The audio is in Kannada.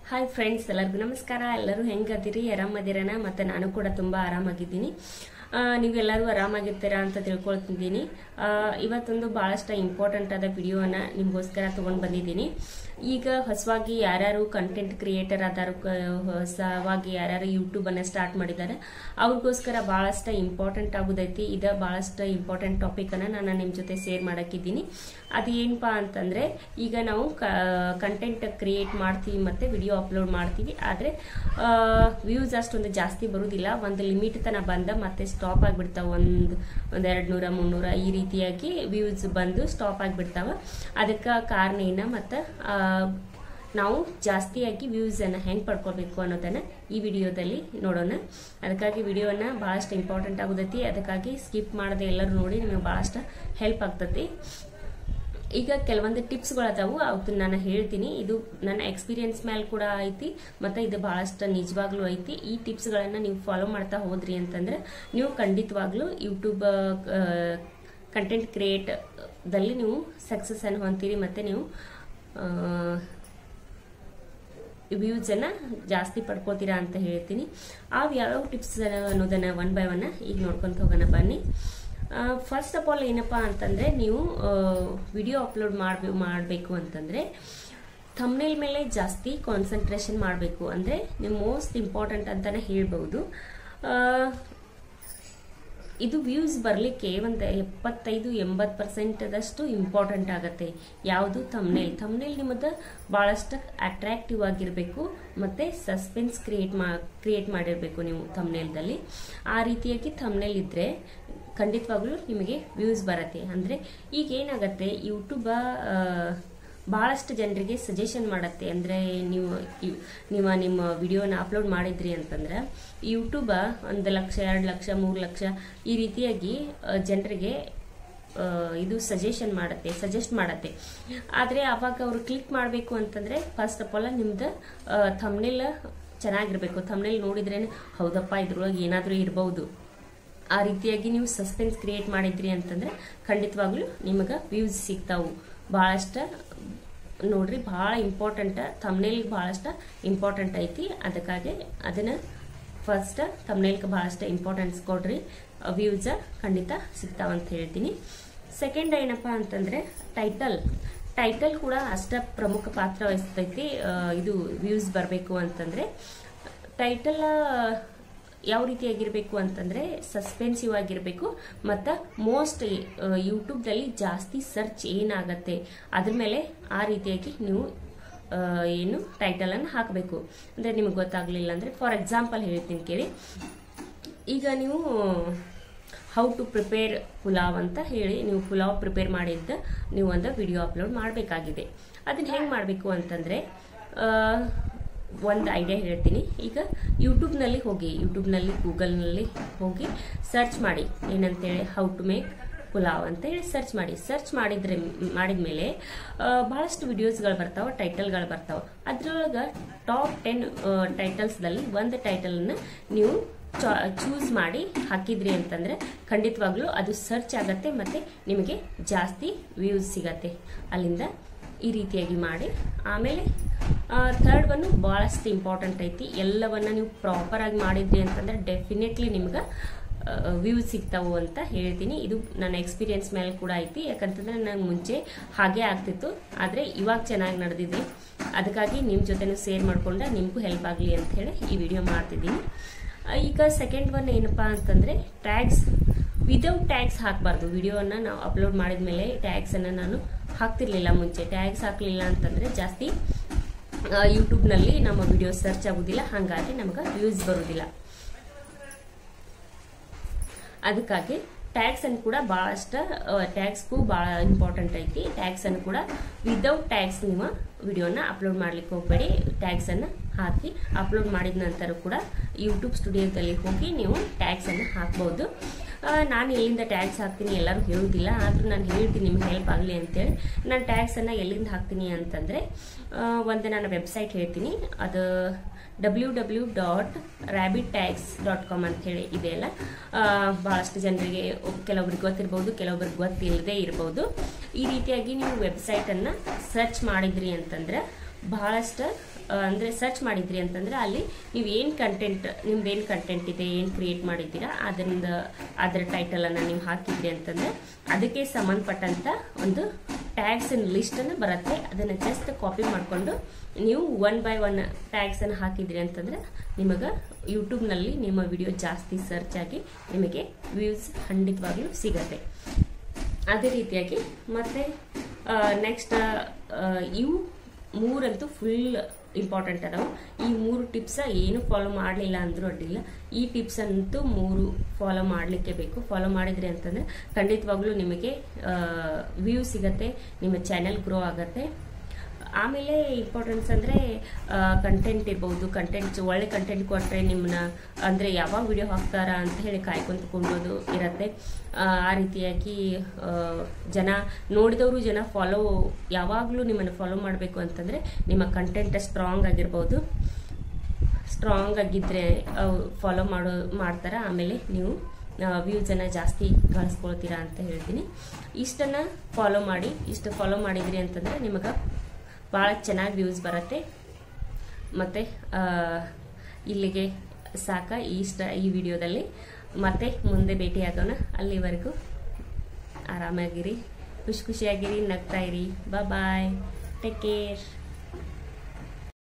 ಹಾಯ್ ಫ್ರೆಂಡ್ಸ್ ಎಲ್ಲರಿಗೂ ನಮಸ್ಕಾರ ಎಲ್ಲರೂ ಹೆಂಗದಿರಿ ಆರಾಮದಿರನ ಮತ್ತು ನಾನು ಕೂಡ ತುಂಬ ಆರಾಮಾಗಿದ್ದೀನಿ ಆ, ನೀವೆಲ್ಲರೂ ಆರಾಮಾಗಿರ್ತೀರಾ ಅಂತ ತಿಳ್ಕೊಳ್ತಿದ್ದೀನಿ ಆ, ಇವತ್ತೊಂದು ಭಾಳಷ್ಟು ಇಂಪಾರ್ಟೆಂಟ್ ಆದ ವಿಡಿಯೋನ ನಿಮಗೋಸ್ಕರ ತೊಗೊಂಡು ಬಂದಿದ್ದೀನಿ ಈಗ ಹೊಸವಾಗಿ ಯಾರ್ಯಾರು ಕಂಟೆಂಟ್ ಕ್ರಿಯೇಟರ್ ಆದಾರು ಕ- ಹೊಸವಾಗಿ ಯಾರ್ಯಾರು ಯೂಟ್ಯೂಬನ್ನು ಸ್ಟಾರ್ಟ್ ಮಾಡಿದ್ದಾರೆ ಅವ್ರಿಗೋಸ್ಕರ ಭಾಳಷ್ಟು ಇಂಪಾರ್ಟೆಂಟ್ ಆಗೋದೈತಿ ಇದು ಭಾಳಷ್ಟು ಇಂಪಾರ್ಟೆಂಟ್ ಟಾಪಿಕನ್ನು ನಾನು ನಿಮ್ಮ ಜೊತೆ ಶೇರ್ ಮಾಡಕ್ಕಿದ್ದೀನಿ ಅದೇನಪ್ಪ ಅಂತಂದರೆ ಈಗ ನಾವು ಕಂಟೆಂಟ್ ಕ್ರಿಯೇಟ್ ಮಾಡ್ತೀವಿ ಮತ್ತು ವಿಡಿಯೋ ಅಪ್ಲೋಡ್ ಮಾಡ್ತೀವಿ ಆದರೆ ವ್ಯೂಸ್ ಅಷ್ಟೊಂದು ಜಾಸ್ತಿ ಬರೋದಿಲ್ಲ ಒಂದು ಲಿಮಿಟ್ ತನಕ ಬಂದ ಮತ್ತೆ ಸ್ಟಾಪ್ ಆಗಿಬಿಡ್ತಾವೆ ಒಂದು ಒಂದು ಎರಡು ನೂರ ಮುನ್ನೂರ ಈ ರೀತಿಯಾಗಿ ವ್ಯೂಸ್ ಬಂದು ಸ್ಟಾಪ್ ಆಗಿಬಿಡ್ತಾವೆ ಅದಕ್ಕೆ ಕಾರಣ ಏನ ಮತ್ತು ನಾವು ಜಾಸ್ತಿಯಾಗಿ ವ್ಯೂಸನ್ನು ಹೆಂಗೆ ಪಡ್ಕೊಳ್ಬೇಕು ಅನ್ನೋದನ್ನು ಈ ವಿಡಿಯೋದಲ್ಲಿ ನೋಡೋಣ ಅದಕ್ಕಾಗಿ ವಿಡಿಯೋನ ಭಾಳಷ್ಟು ಇಂಪಾರ್ಟೆಂಟ್ ಆಗೋದೈತಿ ಅದಕ್ಕಾಗಿ ಸ್ಕಿಪ್ ಮಾಡದೆ ಎಲ್ಲರೂ ನೋಡಿ ನಿಮಗೆ ಭಾಳಷ್ಟು ಹೆಲ್ಪ್ ಆಗ್ತೈತಿ ಈಗ ಕೆಲವೊಂದು ಟಿಪ್ಸ್ಗಳು ಅದಾವು ಅವನ್ನ ನಾನು ಹೇಳ್ತೀನಿ ಇದು ನನ್ನ ಎಕ್ಸ್ಪೀರಿಯನ್ಸ್ ಮೇಲೆ ಕೂಡ ಐತಿ ಮತ್ತು ಇದು ಭಾಳಷ್ಟು ನಿಜವಾಗ್ಲೂ ಐತಿ ಈ ಟಿಪ್ಸ್ಗಳನ್ನು ನೀವು ಫಾಲೋ ಮಾಡ್ತಾ ಹೋದ್ರಿ ಅಂತಂದ್ರೆ ನೀವು ಖಂಡಿತವಾಗ್ಲೂ ಯೂಟ್ಯೂಬ್ ಕಂಟೆಂಟ್ ಕ್ರಿಯೇಟ್ ದಲ್ಲಿ ನೀವು ಸಕ್ಸಸ್ ಅನ್ನು ಹೊಂತೀರಿ ಮತ್ತು ನೀವು ವ್ಯೂಸನ್ನು ಜಾಸ್ತಿ ಪಡ್ಕೋತೀರಾ ಅಂತ ಹೇಳ್ತೀನಿ ಅವು ಯಾವ್ಯಾವ ಟಿಪ್ಸ್ ಅನ್ನೋದನ್ನು ಒನ್ ಬೈ ಒನ್ ಈಗ ನೋಡ್ಕೊಂತ ಹೋಗೋಣ ಬನ್ನಿ ಫಸ್ಟ್ ಆಫ್ ಆಲ್ ಏನಪ್ಪ ಅಂತಂದರೆ ನೀವು ವಿಡಿಯೋ ಅಪ್ಲೋಡ್ ಮಾಡ್ಬೇ ಮಾಡಬೇಕು ಅಂತಂದರೆ ಥಮ್ನೇಲ್ ಮೇಲೆ ಜಾಸ್ತಿ ಕಾನ್ಸಂಟ್ರೇಷನ್ ಮಾಡಬೇಕು ಅಂದರೆ ನೀವು ಮೋಸ್ಟ್ ಇಂಪಾರ್ಟೆಂಟ್ ಅಂತಲೇ ಹೇಳ್ಬೋದು ಆ, ಇದು ವ್ಯೂಸ್ ಬರಲಿಕ್ಕೆ ಒಂದು ಎಪ್ಪತ್ತೈದು ಎಂಬತ್ತು ಪರ್ಸೆಂಟದಷ್ಟು ಇಂಪಾರ್ಟೆಂಟ್ ಆಗುತ್ತೆ ಯಾವುದು ಥಮ್ನೇಲ್ ಥಮ್ನೇಲ್ ನಿಮ್ಮದು ಭಾಳಷ್ಟು ಅಟ್ರಾಕ್ಟಿವ್ ಆಗಿರಬೇಕು ಮತ್ತು ಸಸ್ಪೆನ್ಸ್ ಕ್ರಿಯೇಟ್ ಮಾ ಕ್ರಿಯೇಟ್ ಮಾಡಿರಬೇಕು ನೀವು ಥಮ್ನೇಲ್ದಲ್ಲಿ ಆ ರೀತಿಯಾಗಿ ಥಮ್ನೇಲ್ ಇದ್ದರೆ ಖಂಡಿತವಾಗ್ಲೂ ನಿಮಗೆ ವ್ಯೂಸ್ ಬರುತ್ತೆ ಅಂದರೆ ಈಗ ಏನಾಗುತ್ತೆ ಯೂಟ್ಯೂಬ ಭಾಳಷ್ಟು ಜನರಿಗೆ ಸಜೆಷನ್ ಮಾಡುತ್ತೆ ಅಂದರೆ ನೀವು ಇವ್- ನೀವು ನಿಮ್ಮ ವಿಡಿಯೋನ ಅಪ್ಲೋಡ್ ಮಾಡಿದ್ರಿ ಅಂತಂದ್ರೆ ಯೂಟ್ಯೂಬ ಒಂದು ಲಕ್ಷ ಎರಡು ಲಕ್ಷ ಮೂರು ಲಕ್ಷ ಈ ರೀತಿಯಾಗಿ ಜನರಿಗೆ ಇದು ಸಜೆಷನ್ ಮಾಡುತ್ತೆ ಸಜೆಸ್ಟ್ ಮಾಡುತ್ತೆ ಆದರೆ ಅವಾಗ ಅವರು ಕ್ಲಿಕ್ ಮಾಡಬೇಕು ಅಂತಂದರೆ ಫಸ್ಟ್ ಆಫ್ ಆಲ್ ನಿಮ್ದು ಥಮ್ನೆಲ್ ಚೆನ್ನಾಗಿರ್ಬೇಕು ಥಮ್ನೆಲ್ ನೋಡಿದ್ರೇ ಹೌದಪ್ಪ ಇದ್ರೊಳಗೆ ಏನಾದರೂ ಇರ್ಬೋದು ಆ ರೀತಿಯಾಗಿ ನೀವು ಸಸ್ಪೆನ್ಸ್ ಕ್ರಿಯೇಟ್ ಮಾಡಿದ್ರಿ ಅಂತಂದ್ರೆ ಖಂಡಿತವಾಗ್ಲೂ ನಿಮಗೆ ವ್ಯೂಸ್ ಸಿಗ್ತಾವು ಭಾಳಷ್ಟು ನೋಡ್ರಿ ಭಾಳ ಇಂಪಾರ್ಟೆಂಟ್ ಥಮ್ನೇಲ್ಗೆ ಭಾಳಷ್ಟು ಇಂಪಾರ್ಟೆಂಟ್ ಐತಿ ಅದಕ್ಕಾಗಿ ಅದನ್ನು ಫಸ್ಟ್ ಥಮ್ನೇಲ್ಗೆ ಭಾಳಷ್ಟು ಇಂಪಾರ್ಟೆನ್ಸ್ ಕೊಡ್ರಿ ವ್ಯೂಸ ಖಂಡಿತ ಸಿಗ್ತಾವಂತ ಹೇಳ್ತೀನಿ ಸೆಕೆಂಡ್ ಏನಪ್ಪ ಅಂತಂದರೆ ಟೈಟಲ್ ಟೈಟಲ್ ಕೂಡ ಅಷ್ಟ ಪ್ರಮುಖ ಪಾತ್ರ ವಹಿಸ್ತೈತಿ ಆ, ಇದು ವ್ಯೂಸ್ ಬರಬೇಕು ಅಂತಂದರೆ ಟೈಟಲ್ ಯಾವ ರೀತಿಯಾಗಿರಬೇಕು ಅಂತಂದರೆ ಸಸ್ಪೆನ್ಸಿವ್ ಆಗಿರಬೇಕು ಮತ್ತು ಮೋಸ್ಟ್ ಯೂಟ್ಯೂಬ್ದಲ್ಲಿ ಜಾಸ್ತಿ ಸರ್ಚ್ ಏನಾಗತ್ತೆ ಅದ್ರ ಮೇಲೆ ಆ ರೀತಿಯಾಗಿ ನೀವು ಆ, ಏನು ಟೈಟಲನ್ನು ಹಾಕಬೇಕು ಅಂದರೆ ನಿಮಗೆ ಗೊತ್ತಾಗಲಿಲ್ಲ ಅಂದರೆ ಫಾರ್ ಎಕ್ಸಾಂಪಲ್ ಹೇಳ್ತೀನಿ ಕೇಳಿ ಈಗ ನೀವು ಹೌ ಟು ಪ್ರಿಪೇರ್ ಪುಲಾವ್ ಅಂತ ಹೇಳಿ ನೀವು ಪುಲಾವ್ ಪ್ರಿಪೇರ್ ಮಾಡಿದ್ದ ನೀವು ಒಂದು ವಿಡಿಯೋ ಅಪ್ಲೋಡ್ ಮಾಡಬೇಕಾಗಿದೆ ಅದನ್ನ ಹೆಂಗೆ ಮಾಡಬೇಕು ಅಂತಂದರೆ ಒಂದು ಐಡಿಯಾ ಹೇಳ್ತೀನಿ ಈಗ ಯೂಟ್ಯೂಬ್ನಲ್ಲಿ ಹೋಗಿ ಯೂಟ್ಯೂಬ್ನಲ್ಲಿ ಗೂಗಲ್ನಲ್ಲಿ ಹೋಗಿ ಸರ್ಚ್ ಮಾಡಿ ಏನಂತೇಳಿ ಹೌ ಟು ಮೇಕ್ ಪುಲಾವ್ ಅಂತ ಹೇಳಿ ಸರ್ಚ್ ಮಾಡಿ ಸರ್ಚ್ ಮಾಡಿದ್ರೆ ಮಾಡಿದ್ಮೇಲೆ ಆ, ಬಹಳಷ್ಟು ವಿಡಿಯೋಸ್ಗಳು ಬರ್ತಾವೆ ಟೈಟಲ್ಗಳು ಬರ್ತಾವೆ ಅದ್ರೊಳಗೆ ಟಾಪ್ ಟೆನ್ ಟೈಟಲ್ಸ್ದಲ್ಲಿ ಒಂದು ಟೈಟಲನ್ನು ನೀವು ಚೂಸ್ ಮಾಡಿ ಹಾಕಿದ್ರಿ ಅಂತಂದ್ರೆ ಖಂಡಿತವಾಗ್ಲೂ ಅದು ಸರ್ಚ್ ಆಗತ್ತೆ ಮತ್ತೆ ನಿಮಗೆ ಜಾಸ್ತಿ ವ್ಯೂಸ್ ಸಿಗತ್ತೆ ಅಲ್ಲಿಂದ ಈ ರೀತಿಯಾಗಿ ಮಾಡಿ ಆಮೇಲೆ ಥರ್ಡ್ ಒನ್ ಭಾಳಷ್ಟು ಇಂಪಾರ್ಟೆಂಟ್ ಐತಿ ಎಲ್ಲವನ್ನ ನೀವು ಪ್ರಾಪರ್ ಆಗಿ ಮಾಡಿದ್ರಿ ಅಂತಂದ್ರೆ ಡೆಫಿನೆಟ್ಲಿ ನಿಮ್ಗೆ ವ್ಯೂಸ್ ಸಿಗ್ತಾವು ಅಂತ ಹೇಳ್ತೀನಿ ಇದು ನನ್ನ ಎಕ್ಸ್ಪೀರಿಯನ್ಸ್ ಮೇಲೆ ಕೂಡ ಐತಿ ಯಾಕಂತಂದ್ರೆ ನಂಗೆ ಮುಂಚೆ ಹಾಗೆ ಆಗ್ತಿತ್ತು ಆದರೆ ಇವಾಗ ಚೆನ್ನಾಗಿ ನಡೆದಿದೆ ಅದಕ್ಕಾಗಿ ನಿಮ್ಮ ಜೊತೆನೂ ಶೇರ್ ಮಾಡ್ಕೊಂಡೆ ನಿಮಗೂ ಹೆಲ್ಪ್ ಆಗಲಿ ಅಂತ ಹೇಳಿ ಈ ವಿಡಿಯೋ ಮಾಡ್ತಿದ್ದೀನಿ ಆ, ಈಗ ಸೆಕೆಂಡ್ ಒನ್ ಏನಪ್ಪಾ ಅಂತಂದರೆ ಟ್ಯಾಗ್ಸ್ ವಿದೌಟ್ ಟ್ಯಾಗ್ಸ್ ಹಾಕಬಾರ್ದು ವಿಡಿಯೋನ ನಾವು ಅಪ್ಲೋಡ್ ಮಾಡಿದ ಮೇಲೆ ಟ್ಯಾಗ್ಸನ್ನು ನಾನು ಹಾಕ್ತಿರ್ಲಿಲ್ಲ ಮುಂಚೆ ಟ್ಯಾಗ್ಸ್ ಹಾಕಲಿಲ್ಲ ಅಂತಂದರೆ ಜಾಸ್ತಿ ಯೂಟ್ಯೂಬ್ನಲ್ಲಿ ನಮ್ಮ ವಿಡಿಯೋ ಸರ್ಚ್ ಆಗೋದಿಲ್ಲ ಹಾಗಾಗಿ ನಮಗೆ ವ್ಯೂಸ್ ಬರೋದಿಲ್ಲ ಅದಕ್ಕಾಗಿ ಟ್ಯಾಗ್ಸ್ ಅನ್ನು ಕೂಡ ಭಾಳಷ್ಟು ಟ್ಯಾಗ್ಸ್ಗೂ ಭಾಳ ಇಂಪಾರ್ಟೆಂಟ್ ಐತಿ ಟ್ಯಾಗ್ಸ್ ಅನ್ನು ಕೂಡ ವಿದೌಟ್ ಟ್ಯಾಗ್ಸ್ ನೀವು ವಿಡಿಯೋನ ಅಪ್ಲೋಡ್ ಮಾಡ್ಲಿಕ್ಕೆ ಹೋಗಬೇಡಿ ಟ್ಯಾಗ್ಸ್ ಅನ್ನು ಹಾಕಿ ಅಪ್ಲೋಡ್ ಮಾಡಿದ ನಂತರ ಕೂಡ ಯೂಟ್ಯೂಬ್ ಸ್ಟುಡಿಯೋದಲ್ಲಿ ಹೋಗಿ ನೀವು ಟ್ಯಾಗ್ಸ್ ಅನ್ನು ಹಾಕ್ಬೋದು ಆ, ನಾನು ಎಲ್ಲಿಂದ ಟ್ಯಾಗ್ಸ್ ಹಾಕ್ತೀನಿ ಎಲ್ಲರೂ ಹೇಳೋದಿಲ್ಲ ಆದರೂ ನಾನು ಹೇಳ್ತೀನಿ ನಿಮ್ಗೆ ಹೆಲ್ಪ್ ಆಗಲಿ ಅಂತೇಳಿ ನಾನು ಟ್ಯಾಗ್ಸನ್ನು ಎಲ್ಲಿಂದ ಹಾಕ್ತೀನಿ ಅಂತಂದರೆ ಒಂದು ನಾನು ವೆಬ್ಸೈಟ್ ಹೇಳ್ತೀನಿ ಅದು W W dot rabbit tags dot com ಅಂತ ಹೇಳಿ ಇದೆಯಲ್ಲ ಆ, ಬಹಳಷ್ಟು ಜನರಿಗೆ ಕೆಲವೊಬ್ರಿಗೆ ಗೊತ್ತಿರ್ಬೋದು ಕೆಲವೊಬ್ರಿಗೆ ಗೊತ್ತಿಲ್ಲದೆ ಇರ್ಬೋದು ಈ ರೀತಿಯಾಗಿ ನೀವು ವೆಬ್ಸೈಟನ್ನು ಸರ್ಚ್ ಮಾಡಿದ್ರಿ ಅಂತಂದ್ರೆ ಬಹಳಷ್ಟು ಅಂದರೆ ಸರ್ಚ್ ಮಾಡಿದ್ರಿ ಅಂತಂದ್ರೆ ಅಲ್ಲಿ ನೀವು ಏನು ಕಂಟೆಂಟ್ ನಿಮ್ದು ಏನು ಕಂಟೆಂಟ್ ಇದೆ ಏನು ಕ್ರಿಯೇಟ್ ಮಾಡಿದ್ದೀರಾ ಅದರಿಂದ ಅದರ ಟೈಟಲನ್ನು ನೀವು ಹಾಕಿದ್ರಿ ಅಂತಂದ್ರೆ ಅದಕ್ಕೆ ಸಂಬಂಧಪಟ್ಟಂತ ಒಂದು ಟ್ಯಾಗ್ಸ್ ಲಿಸ್ಟನ್ನು ಬರುತ್ತೆ ಅದನ್ನು ಜಸ್ಟ್ ಕಾಪಿ ಮಾಡಿಕೊಂಡು ನೀವು ಒನ್ ಬೈ ಒನ್ ಟ್ಯಾಗ್ಸನ್ನು ಹಾಕಿದ್ರಿ ಅಂತಂದ್ರೆ ನಿಮಗೆ ಯೂಟ್ಯೂಬ್ನಲ್ಲಿ ನಿಮ್ಮ ವಿಡಿಯೋ ಜಾಸ್ತಿ ಸರ್ಚ್ ಆಗಿ ನಿಮಗೆ ವ್ಯೂಸ್ ಖಂಡಿತವಾಗ್ಲೂ ಸಿಗತ್ತೆ ಅದೇ ರೀತಿಯಾಗಿ ಮತ್ತೆ ನೆಕ್ಸ್ಟ್ ಇವು ಮೂರಂತೂ ಫುಲ್ ಇಂಪಾರ್ಟೆಂಟ್ ಅದಾವೆ ಈ ಮೂರು ಟಿಪ್ಸ ಏನು ಫಾಲೋ ಮಾಡಲಿಲ್ಲ ಅಂದ್ರೂ ಅಡ್ಡಿಲ್ಲ ಈ ಟಿಪ್ಸ್ ಅಂತೂ ಮೂರು ಫಾಲೋ ಮಾಡಲಿಕ್ಕೆ ಬೇಕು ಫಾಲೋ ಮಾಡಿದ್ರಿ ಅಂತಂದ್ರೆ ಖಂಡಿತವಾಗ್ಲೂ ನಿಮಗೆ ವ್ಯೂ ಸಿಗತ್ತೆ ನಿಮ್ಮ ಚಾನೆಲ್ ಗ್ರೋ ಆಗತ್ತೆ ಆಮೇಲೆ ಇಂಪಾರ್ಟೆನ್ಸ್ ಅಂದರೆ ಕಂಟೆಂಟ್ ಇರ್ಬೋದು ಕಂಟೆಂಟ್ ಒಳ್ಳೆ ಕಂಟೆಂಟ್ ಕೊಟ್ಟರೆ ನಿಮ್ಮನ್ನ ಅಂದರೆ ಯಾವಾಗ ವಿಡಿಯೋ ಹಾಕ್ತಾರಾ ಅಂತ ಹೇಳಿ ಕಾಯ್ಕೊಂತ ಕೊಂಡೋದು ಇರತ್ತೆ ಆ, ಆ ರೀತಿಯಾಗಿ ಆ, ಜನ ನೋಡಿದವರು ಜನ ಫಾಲೋ ಯಾವಾಗಲೂ ನಿಮ್ಮನ್ನು ಫಾಲೋ ಮಾಡಬೇಕು ಅಂತಂದರೆ ನಿಮ್ಮ ಕಂಟೆಂಟ್ ಸ್ಟ್ರಾಂಗ್ ಆಗಿರ್ಬೋದು ಸ್ಟ್ರಾಂಗ್ ಆಗಿದ್ದರೆ ಫಾಲೋ ಮಾಡೋ ಮಾಡ್ತಾರೆ ಆಮೇಲೆ ನೀವು ವ್ಯೂಸನ್ನು ಜಾಸ್ತಿ ಗಳಿಸ್ಕೊಳ್ತೀರಾ ಅಂತ ಹೇಳ್ತೀನಿ ಇಷ್ಟನ್ನು ಫಾಲೋ ಮಾಡಿ ಇಷ್ಟು ಫಾಲೋ ಮಾಡಿದ್ರಿ ಅಂತಂದರೆ ನಿಮಗೆ ಭಾಳ ಚೆನ್ನಾಗಿ ವ್ಯೂಸ್ ಬರುತ್ತೆ ಮತ್ತು ಇಲ್ಲಿಗೆ ಸಾಕ ಇಷ್ಟ ಈ ವಿಡಿಯೋದಲ್ಲಿ ಮತ್ತೆ ಮುಂದೆ ಭೇಟಿಯಾಗೋಣ ಅಲ್ಲಿವರೆಗೂ ಆರಾಮಾಗಿರಿ ಖುಷಿ ಖುಷಿಯಾಗಿರಿ ನಗ್ತಾ ಇರಿ ಬಾಯ್ ಟೇಕ್ ಕೇರ್